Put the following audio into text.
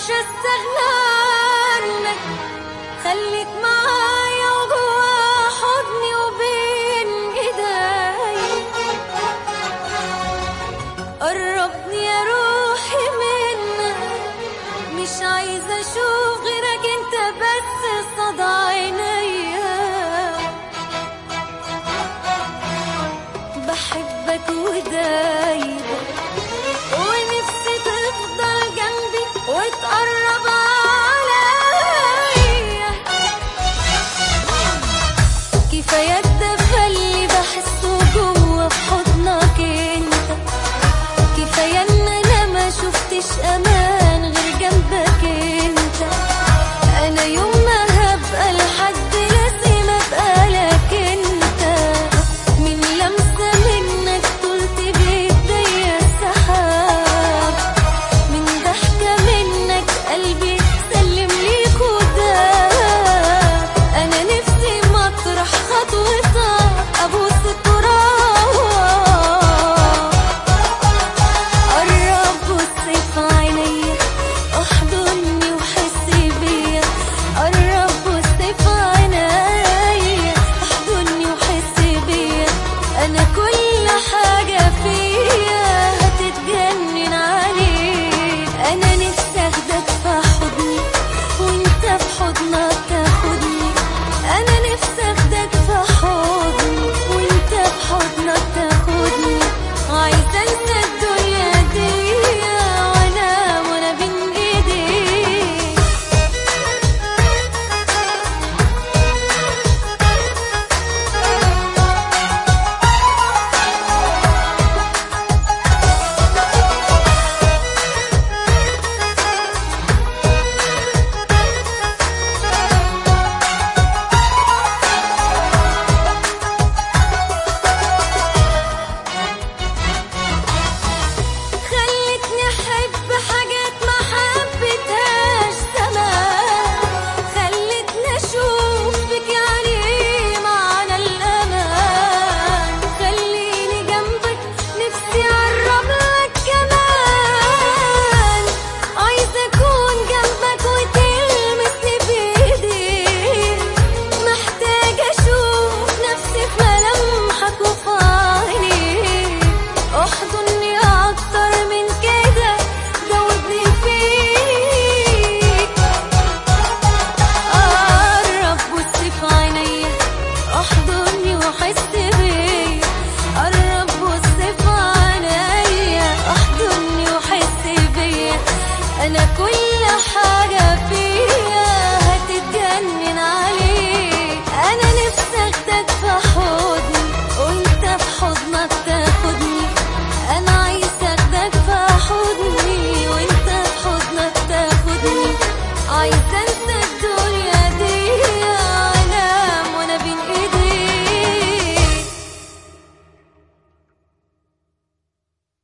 اقدرش استغنى عنك خليك معايا وجوا حضني وبين ايدي قربني يا روحي منك مش عايزة اشوف غيرك انت بس صدى عينيا بحبك ودايما ونفسي تفضل جنبي وتقرب عليا كفاية الدفى اللي بحسه جوا في حضنك انت كفاية ان انا ما شفتش امان غير جنبك انت انا يوم ما هبقى لحد لازم ابقى لك انت من لمسة منك طلت بايديا السحاب من ضحكة منك قلبي سلم ليك وداب انا نفسي مطرح خطوتك ابوس التراب قرب بص في عينيا احضني وحس بيا قرب بص في عينيا احضني وحس بيا انا كل حاجة فيا هتتجنن عليك انا نفسي اخدك في حضني وانت في حضنك تاخدني انا نفسي اخدك في حضني وانت في حضنك تاخدني عايزه انسى الدنيا دي وانا وانا بين ايديك خلتني احب حاجات ما حبيتهاش زمان خلتني اشوف بك يعني ايه معنى الامان خليني جنبك نفسي اقرب لك كمان عايزه اكون جنبك وتلمسني بايديك محتاجه اشوف نفسي في ملامحك وفي عينيك احضني اكتر من كده جاوبني فيك قرب بص في عينيا احضني وحس بيا قرب بص في عينيا احضني وحس بيا انا كل حاجه فيك